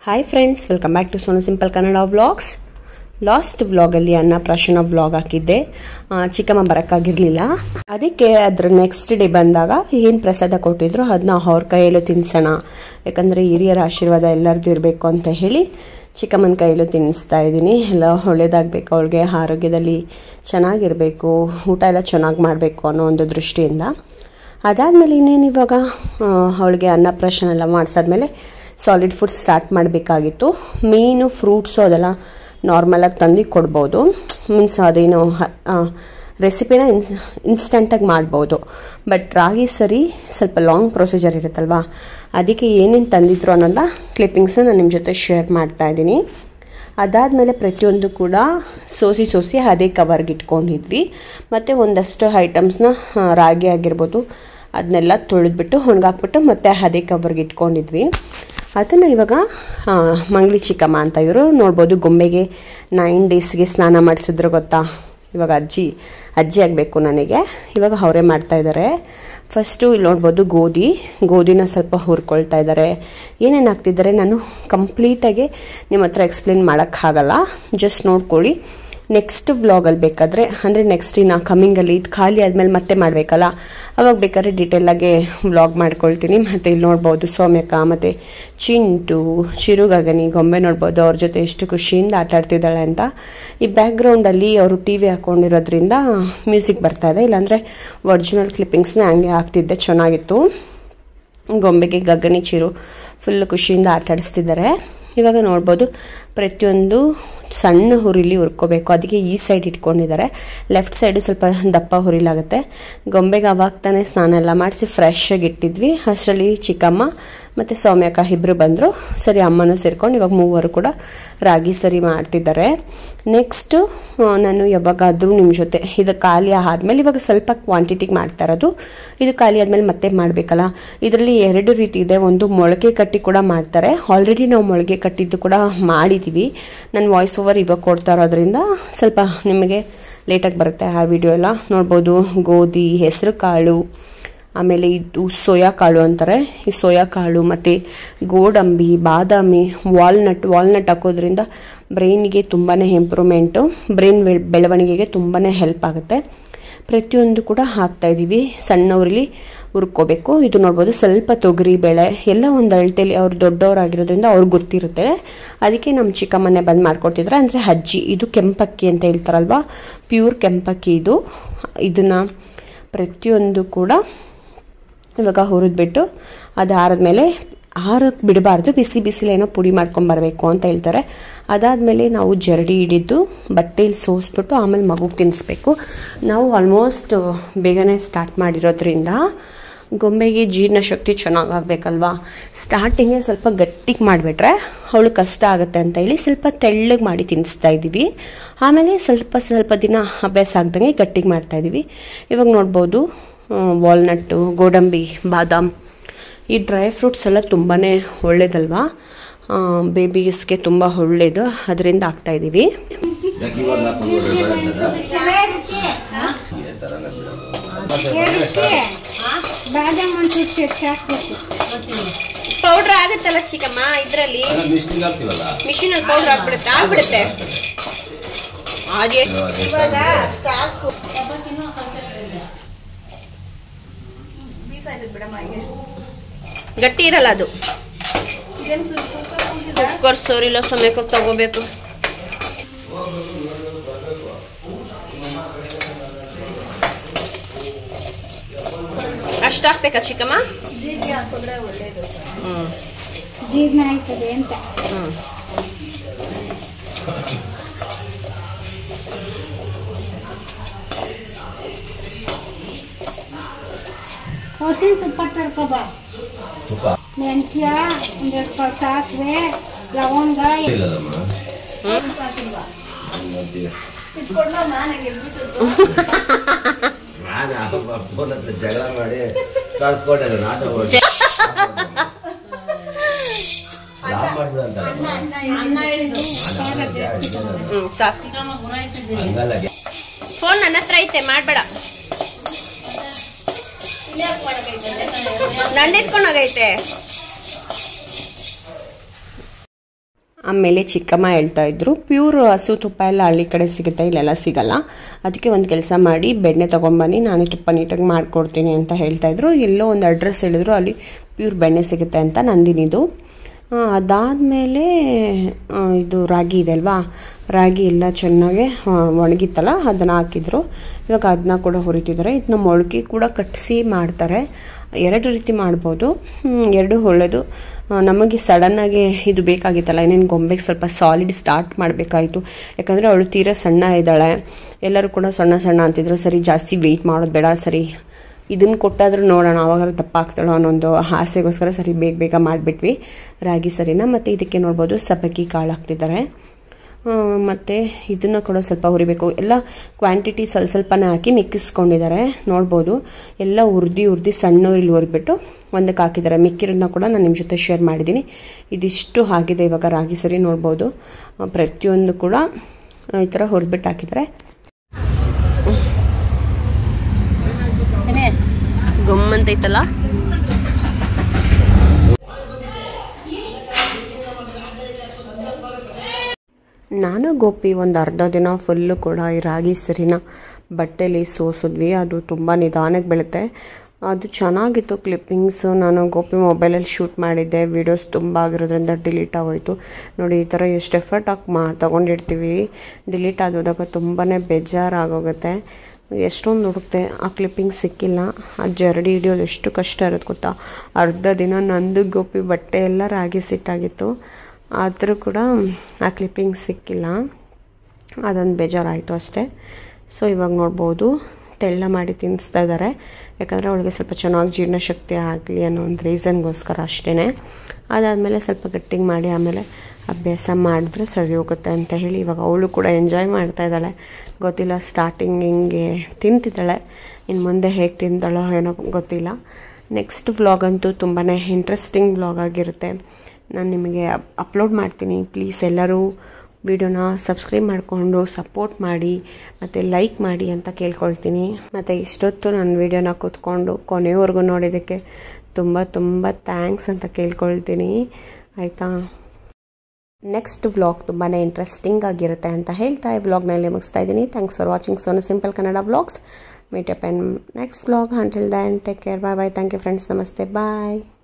hi friends welcome back to Sonu simple Kannada vlogs last ವ್ಲಾಗಲ್ಲಿ Annaprashana vlog ಹಾಕಿದ್ದೆ ಆ, ಚಿಕ್ಕಮ್ಮ ಬರೋಕ್ಕಾಗಿರಲಿಲ್ಲ ಅದಕ್ಕೆ ಅದ್ರ ನೆಕ್ಸ್ಟ್ ಡೇ ಬಂದಾಗ ಏನು ಪ್ರಸಾದ ಕೊಟ್ಟಿದ್ರು ಅದನ್ನ ಅವ್ರ ಕೈಯಲ್ಲೂ ತಿನ್ಸೋಣ ಯಾಕಂದರೆ ಹಿರಿಯರ ಆಶೀರ್ವಾದ ಎಲ್ಲರದ್ದು ಇರಬೇಕು ಅಂತ ಹೇಳಿ ಚಿಕ್ಕಮ್ಮನ ಕೈಯಲ್ಲೂ ತಿನ್ನಿಸ್ತಾ ಇದ್ದೀನಿ ಎಲ್ಲ ಒಳ್ಳೇದಾಗಬೇಕು ಅವಳಿಗೆ ಆರೋಗ್ಯದಲ್ಲಿ ಚೆನ್ನಾಗಿರಬೇಕು ಊಟ ಎಲ್ಲ ಚೆನ್ನಾಗಿ ಮಾಡಬೇಕು ಅನ್ನೋ ಒಂದು ದೃಷ್ಟಿಯಿಂದ ಅದಾದಮೇಲೆ ಇನ್ನೇನು ಇವಾಗ ಅವಳಿಗೆ ಅನ್ನಪ್ರಾಶನ ಎಲ್ಲ ಮಾಡಿಸಾದ್ಮೇಲೆ ಸಾಲಿಡ್ ಫುಡ್ ಸ್ಟಾರ್ಟ್ ಮಾಡಬೇಕಾಗಿತ್ತು ಮೀನು ಫ್ರೂಟ್ಸು ಅದೆಲ್ಲ ನಾರ್ಮಲಾಗಿ ತಂದು ಕೊಡ್ಬೋದು ಮೀನ್ಸ್ ಅದೇನು ರೆಸಿಪಿನ ಇನ್ಸ್ ಇನ್ಸ್ಟಂಟಾಗಿ ಮಾಡ್ಬೋದು ಬಟ್ ರಾಗಿ ಸರಿ ಸ್ವಲ್ಪ ಲಾಂಗ್ ಪ್ರೊಸೀಜರ್ ಇರುತ್ತಲ್ವಾ ಅದಕ್ಕೆ ಏನೇನು ತಂದಿದ್ರು ಅನ್ನೋದ ಕ್ಲಿಪ್ಪಿಂಗ್ಸನ್ನ ನಾನು ನಿಮ್ಮ ಜೊತೆ ಶೇರ್ ಮಾಡ್ತಾ ಇದ್ದೀನಿ ಅದಾದಮೇಲೆ ಪ್ರತಿಯೊಂದು ಕೂಡ ಸೋಸಿ ಸೋಸಿ ಅದೇ ಕವರ್ಗೆ ಇಟ್ಕೊಂಡಿದ್ವಿ ಮತ್ತು ಒಂದಷ್ಟು ಐಟಮ್ಸ್ನ ರಾಗಿ ಆಗಿರ್ಬೋದು ಅದನ್ನೆಲ್ಲ ತೊಳೆದ್ಬಿಟ್ಟು ಒಣಗಾಕ್ಬಿಟ್ಟು ಮತ್ತೆ ಅದೇ ಕವರ್ಗೆ ಇಟ್ಕೊಂಡಿದ್ವಿ ಅದನ್ನು ಇವಾಗ ಆ, ಮಂಗ್ಳಿ ಚಿಕ್ಕಮ್ಮ ಅಂತ ಇವರು ನೋಡ್ಬೋದು ಗೊಂಬೆಗೆ ನೈನ್ ಡೇಸ್ಗೆ ಸ್ನಾನ ಮಾಡಿಸಿದ್ರು ಗೊತ್ತಾ ಇವಾಗ ಅಜ್ಜಿ ಅಜ್ಜಿ ಆಗಬೇಕು ನನಗೆ ಇವಾಗ ಅವರೇ ಮಾಡ್ತಾ ಇದ್ದಾರೆ ಫಸ್ಟು ಇಲ್ಲಿ ನೋಡ್ಬೋದು ಗೋಧಿ ಗೋಧಿನ ಸ್ವಲ್ಪ ಹುರ್ಕೊಳ್ತಾ ಇದ್ದಾರೆ ಏನೇನು ಹಾಕ್ತಿದ್ದಾರೆ ನಾನು ಕಂಪ್ಲೀಟಾಗಿ ನಿಮ್ಮ ಹತ್ರ ಎಕ್ಸ್ಪ್ಲೇನ್ ಮಾಡೋಕ್ಕಾಗಲ್ಲ ಜಸ್ಟ್ ನೋಡ್ಕೊಳ್ಳಿ ನೆಕ್ಸ್ಟ್ ವ್ಲಾಗಲ್ಲಿ ಬೇಕಾದರೆ ಅಂದರೆ ನೆಕ್ಸ್ಟ್ ಇನ್ನು ಕಮ್ಮಿಂಗಲ್ಲಿ ಇದು ಖಾಲಿ ಆದಮೇಲೆ ಮತ್ತೆ ಮಾಡಬೇಕಲ್ಲ ಅವಾಗ ಬೇಕಾದ್ರೆ ಡೀಟೇಲಾಗಿ ವ್ಲಾಗ್ ಮಾಡ್ಕೊಳ್ತೀನಿ ಮತ್ತು ಇಲ್ಲಿ ನೋಡ್ಬೋದು ಸೌಮ್ಯಕ್ಕ ಮತ್ತು ಚಿಂಟು ಚಿರುಗಗನಿ ಗೊಂಬೆ ನೋಡ್ಬೋದು ಅವ್ರ ಜೊತೆ ಎಷ್ಟು ಖುಷಿಯಿಂದ ಆಟ ಆಡ್ತಿದ್ದಾಳೆ ಅಂತ ಈ ಬ್ಯಾಕ್ಗ್ರೌಂಡಲ್ಲಿ ಅವರು ಟಿ ವಿ ಹಾಕ್ಕೊಂಡಿರೋದ್ರಿಂದ ಮ್ಯೂಸಿಕ್ ಬರ್ತಾ ಇದೆ ಇಲ್ಲಾಂದರೆ ಒರಿಜಿನಲ್ ಕ್ಲಿಪ್ಪಿಂಗ್ಸ್ನ ಹಂಗೆ ಹಾಕ್ತಿದ್ದೆ ಚೆನ್ನಾಗಿತ್ತು ಗೊಂಬೆಗೆ ಗಗನಿ ಚಿರು ಫುಲ್ ಖುಷಿಯಿಂದ ಆಟ ಆಡಿಸ್ತಿದ್ದಾರೆ ಇವಾಗ ನೋಡ್ಬೋದು ಪ್ರತಿಯೊಂದು ಸಣ್ಣ ಹುರಿಲಿ ಹುರ್ಕೋಬೇಕು ಅದಕ್ಕೆ ಈ ಸೈಡ್ ಇಟ್ಕೊಂಡಿದ್ದಾರೆ ಲೆಫ್ಟ್ ಸೈಡು ಸ್ವಲ್ಪ ದಪ್ಪ ಹುರಿಲಾಗುತ್ತೆ ಗೊಂಬೆಗೆ ಅವಾಗ ತಾನೇ ಸ್ನಾನ ಎಲ್ಲ ಮಾಡಿಸಿ ಫ್ರೆಶ್ ಆಗಿ ಇಟ್ಟಿದ್ವಿ ಅಷ್ಟರಲ್ಲಿ ಚಿಕ್ಕಮ್ಮ ಮತ್ತು ಸೌಮ್ಯಕ್ಕ ಇಬ್ಬರು ಬಂದರು ಸರಿ ಅಮ್ಮನೂ ಸೇರ್ಕೊಂಡು ಇವಾಗ ಮೂವರು ಕೂಡ ರಾಗಿ ಸರಿ ಮಾಡ್ತಿದ್ದಾರೆ ನೆಕ್ಸ್ಟು ನಾನು ಯಾವಾಗಾದರೂ ನಿಮ್ಮ ಜೊತೆ ಇದು ಖಾಲಿ ಆದಮೇಲೆ ಇವಾಗ ಸ್ವಲ್ಪ ಕ್ವಾಂಟಿಟಿಗೆ ಮಾಡ್ತಾ ಇರೋದು ಇದು ಖಾಲಿ ಆದಮೇಲೆ ಮತ್ತೆ ಮಾಡಬೇಕಲ್ಲ ಇದರಲ್ಲಿ ಎರಡು ರೀತಿ ಇದೆ ಒಂದು ಮೊಳಕೆ ಕಟ್ಟಿ ಕೂಡ ಮಾಡ್ತಾರೆ ಆಲ್ರೆಡಿ ನಾವು ಮೊಳಕೆ ಕಟ್ಟಿದ್ದು ಕೂಡ ಮಾಡಿದ್ದೀವಿ ನಾನು ವಾಯ್ಸ್ ಓವರ್ ಇವಾಗ ಕೊಡ್ತಾ ಇರೋದ್ರಿಂದ ಸ್ವಲ್ಪ ನಿಮಗೆ ಲೇಟಾಗಿ ಬರುತ್ತೆ ಆ ವಿಡಿಯೋ ಎಲ್ಲ ನೋಡ್ಬೋದು ಗೋಧಿ ಹೆಸರು ಕಾಳು ಆಮೇಲೆ ಇದು ಸೋಯಾ ಕಾಳು ಅಂತಾರೆ ಈ ಸೋಯಾ ಕಾಳು ಮತ್ತು ಗೋಡಂಬಿ ಬಾದಾಮಿ ವಾಲ್ನಟ್ ವಾಲ್ನಟ್ ಹಾಕೋದ್ರಿಂದ ಬ್ರೈನಿಗೆ ತುಂಬಾ ಇಂಪ್ರೂವ್ಮೆಂಟು ಬ್ರೈನ್ ಬೆಳವಣಿಗೆಗೆ ತುಂಬಾ ಹೆಲ್ಪ್ ಆಗುತ್ತೆ ಪ್ರತಿಯೊಂದು ಕೂಡ ಹಾಕ್ತಾ ಇದ್ದೀವಿ ಸಣ್ಣವ್ರಲ್ಲಿ ಹುರ್ಕೋಬೇಕು ಇದು ನೋಡ್ಬೋದು ಸ್ವಲ್ಪ ತೊಗರಿ ಬೇಳೆ ಎಲ್ಲ ಒಂದು ಅಳತೆಲಿ ಅವ್ರು ದೊಡ್ಡವರಾಗಿರೋದ್ರಿಂದ ಅವ್ರಿಗೆ ಗೊತ್ತಿರುತ್ತೆ ಅದಕ್ಕೆ ನಮ್ಮ ಚಿಕ್ಕಮ್ಮನೆ ಬಂದು ಮಾಡ್ಕೊಡ್ತಿದ್ರೆ ಅಂದರೆ ಅಜ್ಜಿ ಇದು ಕೆಂಪಕ್ಕಿ ಅಂತ ಹೇಳ್ತಾರಲ್ವ ಪ್ಯೂರ್ ಕೆಂಪಕ್ಕಿ ಇದು ಇದನ್ನು ಪ್ರತಿಯೊಂದು ಕೂಡ ಇವಾಗ ಹುರಿದ್ಬಿಟ್ಟು ಅದು ಆರಿದ್ಮೇಲೆ ಆರಕ್ಕೆ ಬಿಡಬಾರ್ದು ಬಿಸಿ ಬಿಸಿಲೇನೋ ಪುಡಿ ಮಾಡ್ಕೊಂಬರ್ಬೇಕು ಅಂತ ಹೇಳ್ತಾರೆ ಅದಾದಮೇಲೆ ನಾವು ಜರಡಿ ಹಿಡಿದು ಬಟ್ಟೆಯಲ್ಲಿ ಸೋಸ್ಬಿಟ್ಟು ಆಮೇಲೆ ಮಗುಗೆ ತಿನ್ನಿಸ್ಬೇಕು ನಾವು ಆಲ್ಮೋಸ್ಟ್ ಬೇಗನೆ ಸ್ಟಾರ್ಟ್ ಮಾಡಿರೋದ್ರಿಂದ ಗೊಂಬೆಗೆ ಜೀರ್ಣಶಕ್ತಿ ಚೆನ್ನಾಗಿ ಆಗಬೇಕಲ್ವಾ ಸ್ಟಾರ್ಟಿಂಗೇ ಸ್ವಲ್ಪ ಗಟ್ಟಿಗೆ ಮಾಡಿಬಿಟ್ರೆ ಅವಳು ಕಷ್ಟ ಆಗುತ್ತೆ ಅಂತ ಹೇಳಿ ಸ್ವಲ್ಪ ತೆಳ್ಳಗೆ ಮಾಡಿ ತಿನ್ನಿಸ್ತಾ ಇದ್ದೀವಿ ಆಮೇಲೆ ಸ್ವಲ್ಪ ಸ್ವಲ್ಪ ದಿನ ಅಭ್ಯಾಸ ಆಗ್ದಂಗೆ ಗಟ್ಟಿಗೆ ಮಾಡ್ತಾ ಇದ್ದೀವಿ ಇವಾಗ ನೋಡ್ಬೋದು ವಾಲ್ನಟ್ಟು ಗೋಡಂಬಿ ಬಾದಾಮ್ ಈ ಡ್ರೈ ಫ್ರೂಟ್ಸ್ ಎಲ್ಲ ತುಂಬಾ ಒಳ್ಳೇದಲ್ವಾ ಬೇಬೀಸ್ಗೆ ತುಂಬ ಒಳ್ಳೇದು ಅದರಿಂದ ಆಗ್ತಾ ಇದ್ದೀವಿ ಯಾಕೆ ಇವಾಗ ಹಾಕೊಂಡ್ರೆ ಬರುತ್ತದ ಬಾದಾಮ್ ಒಂದು ಚುಚ್ಚು ಹಾಕ್ಬೇಕು ಪೌಡ್ರ್ ಆಗುತ್ತಲ್ಲ ಚಿಕ್ಕಮ್ಮ ಇದರಲ್ಲಿ ಮಿಸ್ಟಿಂಗ್ ಹಾಕ್ತೀವಲ್ಲ ಮಿಷಿನಲ್ಲಿ ಪೌಡ್ರ್ ಆಗ್ಬಿಡುತ್ತೆ ಆಗ್ಬಿಡುತ್ತೆ ಹಾಗೆ ಇವಾಗ ಸ್ಟಾಕು ಗಟ್ಟಿ ಇರಲ್ಲ ಅದು ಏನು ಸ್ವಲ್ಪ ಕುಕ್ಕರ್ ಕೂಗಿಲ್ಲ ಕುಕ್ಕರ್ ಸೋರಿಲ್ಲ ಸಮಯಕ್ಕೆ ತಗೋಬೇಕು ಅಷ್ಟು ಹಾಕ್ಬೇಕಾ ಚಿಕ್ಕಮ್ಮ ಜೀರಿಗೆ ಹಾಕಿದ್ರೆ ಒಳ್ಳೇದು ಹ್ಞೂ ಜೀರ್ಣ ಆಯ್ತದೆ ಅಂತ ಹ್ಞೂ ಹೊಸಿನ ತುಪ್ಪ ತರ್ಕೊಬ ತುಪ್ಪ ಮೆಂತ್ಯ ಒಂದೆರಡು ಕಾಳು ಸಾಸಿವೆ ಲವಂಗ ಇಲ್ಲದಮ್ಮ ನಾನು ಫೋನ್ ಹತ್ರ ಜಗಳ ಮಾಡಿ ತರಿಸ್ಕೊಂಡೆ ನಾಟ ಮಾಡಿ ಲಾಭ ಮಾಡ್ಬಿಡು ಅಂತ ಹ್ಞೂ ಸಾಕು ಹಂಗಲ್ಲ ಫೋನ್ ನನ್ನ ಹತ್ರ ಐತೆ ಮಾಡಬೇಡ ನನ್ನ ಎತ್ಕೊಂಡೋಗೈತೆ ಆಮೇಲೆ ಚಿಕ್ಕಮ್ಮ ಹೇಳ್ತಾ ಇದ್ರು ಪ್ಯೂರ್ ಹಸು ತುಪ್ಪ ಎಲ್ಲ ಹಳ್ಳಿ ಕಡೆ ಸಿಗುತ್ತೆ ಇಲ್ಲೆಲ್ಲ ಸಿಗಲ್ಲ ಅದಕ್ಕೆ ಒಂದು ಕೆಲಸ ಮಾಡಿ ಬೆಣ್ಣೆ ತೊಗೊಂಬನ್ನಿ ನಾನು ತುಪ್ಪ ನೀಟಾಗಿ ಮಾಡಿಕೊಡ್ತೀನಿ ಅಂತ ಹೇಳ್ತಾ ಇದ್ರು ಎಲ್ಲೋ ಒಂದು ಅಡ್ರೆಸ್ ಹೇಳಿದ್ರು ಅಲ್ಲಿ ಪ್ಯೂರ್ ಬೆಣ್ಣೆ ಸಿಗುತ್ತೆ ಅಂತ ನಂದಿನಿದು ಆ, ಅದಾದಮೇಲೆ ಆ, ಇದು ರಾಗಿ ಇದೆ ಅಲ್ವಾ ರಾಗಿ ಎಲ್ಲ ಚೆನ್ನಾಗಿ ಆ, ಒಣಗಿತ್ತಲ್ಲ ಅದನ್ನು ಹಾಕಿದ್ರು ಇವಾಗ ಅದನ್ನ ಕೂಡ ಹುರಿತಿದ್ದಾರೆ ಇದನ್ನ ಮೊಳಕೆ ಕೂಡ ಕಟ್ಟಿಸಿ ಮಾಡ್ತಾರೆ ಎರಡು ರೀತಿ ಮಾಡ್ಬೋದು ಹ್ಮ್, ಎರಡು ಒಳ್ಳೆಯದು ಆ, ನಮಗೆ ಸಡನ್ನಾಗಿ ಇದು ಬೇಕಾಗಿತ್ತಲ್ಲ ಇನ್ನೇನು ಗೊಂಬೆಗೆ ಸ್ವಲ್ಪ ಸಾಲಿಡ್ ಸ್ಟಾರ್ಟ್ ಮಾಡಬೇಕಾಯಿತು ಯಾಕಂದರೆ ಅವಳು ತೀರಾ ಸಣ್ಣ ಇದ್ದಾಳೆ ಎಲ್ಲರೂ ಕೂಡ ಸಣ್ಣ ಸಣ್ಣ ಅಂತಿದ್ರು ಸರಿ ಜಾಸ್ತಿ ವೆಯ್ಟ್ ಮಾಡೋದು ಬೇಡ ಸರಿ ಇದನ್ನು ಕೊಟ್ಟಾದ್ರೂ ನೋಡೋಣ ಅವಾಗ ದಪ್ಪ ಆಗ್ತಾಳೋ ಅನ್ನೊಂದು ಆಸೆಗೋಸ್ಕರ ಸರಿ ಬೇಗ ಬೇಗ ಮಾಡಿಬಿಟ್ವಿ ರಾಗಿ ಸರಿನಾ ಮತ್ತು ಇದಕ್ಕೆ ನೋಡ್ಬೋದು ಸಬ್ಬಕ್ಕಿ ಕಾಳು ಹಾಕ್ತಿದ್ದಾರೆ ಮತ್ತು ಇದನ್ನು ಕೂಡ ಸ್ವಲ್ಪ ಹುರಿಬೇಕು ಎಲ್ಲ ಕ್ವಾಂಟಿಟಿ ಸ್ವಲ್ಪ ಸ್ವಲ್ಪನೇ ಹಾಕಿ ಮಿಕ್ಕಿಸ್ಕೊಂಡಿದ್ದಾರೆ ನೋಡ್ಬೋದು ಎಲ್ಲ ಹುರಿದು ಹುರಿದು ಸಣ್ಣ ಉರಿಲಿ ಹುರಿಬಿಟ್ಟು ಒಂದಕ್ಕೆ ಹಾಕಿದ್ದಾರೆ ಮಿಕ್ಕಿರೋದನ್ನ ಕೂಡ ನಾನು ನಿಮ್ಮ ಜೊತೆ ಶೇರ್ ಮಾಡಿದ್ದೀನಿ ಇದಿಷ್ಟು ಆಗಿದೆ ಇವಾಗ ರಾಗಿ ಸರಿ ನೋಡ್ಬೋದು ಆ, ಪ್ರತಿಯೊಂದು ಕೂಡ ಆ, ಈ ಥರ ಹುರಿದ್ಬಿಟ್ಟು ಹಾಕಿದ್ದಾರೆ ಗಮ್ಮಂತೈತಲ್ಲ ನಾನು ಗೋಪಿ ಒಂದು ಅರ್ಧ ದಿನ ಫುಲ್ಲು ಕೂಡ ಈ ರಾಗಿ ಸರಿನ ಬಟ್ಟೆಲಿ ಸೋಸಿದ್ವಿ ಅದು ತುಂಬ ನಿಧಾನಕ್ಕೆ ಬೆಳುತ್ತೆ ಅದು ಚೆನ್ನಾಗಿತ್ತು ಕ್ಲಿಪ್ಪಿಂಗ್ಸು ನಾನು ಗೋಪಿ ಮೊಬೈಲಲ್ಲಿ ಶೂಟ್ ಮಾಡಿದ್ದೆ ವೀಡಿಯೋಸ್ ತುಂಬ ಆಗಿರೋದ್ರಿಂದ ಡಿಲೀಟ್ ಆಗೋಯ್ತು ನೋಡಿ ಈ ಥರ ಎಷ್ಟು ಎಫರ್ಟ್ ಹಾಕಿ ಮಾ ತೊಗೊಂಡಿರ್ತೀವಿ ಡಿಲೀಟ್ ಆಗೋದಾಗ ತುಂಬಾ ಬೇಜಾರಾಗೋಗುತ್ತೆ ಎಷ್ಟೊಂದು ಹುಡುಕ್ತೆ ಆ ಕ್ಲಿಪ್ಪಿಂಗ್ ಸಿಕ್ಕಿಲ್ಲ ಆ ಜರಡಿ ಹಿಡಿಯೋದು ಎಷ್ಟು ಕಷ್ಟ ಇರೋದು ಗೊತ್ತಾ ಅರ್ಧ ದಿನ ನಂದು ಗೋಪಿ ಬಟ್ಟೆ ಎಲ್ಲ ರಾಗಿ ಸಿಟ್ಟಾಗಿತ್ತು ಆದರೂ ಕೂಡ ಆ ಕ್ಲಿಪ್ಪಿಂಗ್ ಸಿಕ್ಕಿಲ್ಲ ಅದೊಂದು ಬೇಜಾರಾಯಿತು ಅಷ್ಟೇ ಸೊ ಇವಾಗ ನೋಡ್ಬೋದು ತೆಳ್ಳ ಮಾಡಿ ತಿನ್ನಿಸ್ತಾ ಇದ್ದಾರೆ ಯಾಕಂದರೆ ಅವಳಿಗೆ ಸ್ವಲ್ಪ ಚೆನ್ನಾಗಿ ಜೀರ್ಣಶಕ್ತಿ ಆಗಲಿ ಅನ್ನೋ ಒಂದು ರೀಸನ್ಗೋಸ್ಕರ ಅಷ್ಟೇ ಅದಾದಮೇಲೆ ಸ್ವಲ್ಪ ಗಟ್ಟಿಗೆ ಮಾಡಿ ಆಮೇಲೆ ಅಭ್ಯಾಸ ಮಾಡಿದ್ರೆ ಸರಿ ಹೋಗುತ್ತೆ ಅಂತ ಹೇಳಿ ಇವಾಗ ಅವಳು ಕೂಡ ಎಂಜಾಯ್ ಮಾಡ್ತಾ ಇದ್ದಾಳೆ ಗೊತ್ತಿಲ್ಲ ಸ್ಟಾರ್ಟಿಂಗ್ ಹಿಂಗೆ ತಿಂತಿದ್ದಾಳೆ ಇನ್ನು ಮುಂದೆ ಹೇಗೆ ತಿಂತಾಳೋ ಏನೋ ಗೊತ್ತಿಲ್ಲ ನೆಕ್ಸ್ಟ್ ವ್ಲಾಗ್ ಅಂತೂ ತುಂಬಾ ಇಂಟ್ರೆಸ್ಟಿಂಗ್ ವ್ಲಾಗ್ ಆಗಿರುತ್ತೆ ನಾನು ನಿಮಗೆ ಅಪ್ಲೋಡ್ ಮಾಡ್ತೀನಿ ಪ್ಲೀಸ್ ಎಲ್ಲರೂ ವಿಡಿಯೋನ ಸಬ್ಸ್ಕ್ರೈಬ್ ಮಾಡಿಕೊಂಡು ಸಪೋರ್ಟ್ ಮಾಡಿ ಮತ್ತು ಲೈಕ್ ಮಾಡಿ ಅಂತ ಕೇಳ್ಕೊಳ್ತೀನಿ ಮತ್ತು ಇಷ್ಟೊತ್ತು ನನ್ನ ವಿಡಿಯೋನ ಕೂತ್ಕೊಂಡು ಕೊನೆವರೆಗೂ ನೋಡಿದ್ದಕ್ಕೆ ತುಂಬ ತುಂಬ ಥ್ಯಾಂಕ್ಸ್ ಅಂತ ಕೇಳ್ಕೊಳ್ತೀನಿ ಆಯಿತಾ ನೆಕ್ಸ್ಟ್ ವ್ಲಾಗ್ ತುಂಬಾ ಇಂಟ್ರೆಸ್ಟಿಂಗ್ ಆಗಿರುತ್ತೆ ಅಂತ ಹೇಳ್ತಾ ಈ ವ್ಲಾಗ್ನಲ್ಲಿ ಮುಗಿಸ್ತಾ ಇದ್ದೀನಿ thanks for watching Sonu simple Kannada vlogs meet up and next vlog until then take care bye bye thank you friends ನಮಸ್ತೆ ಬಾಯ್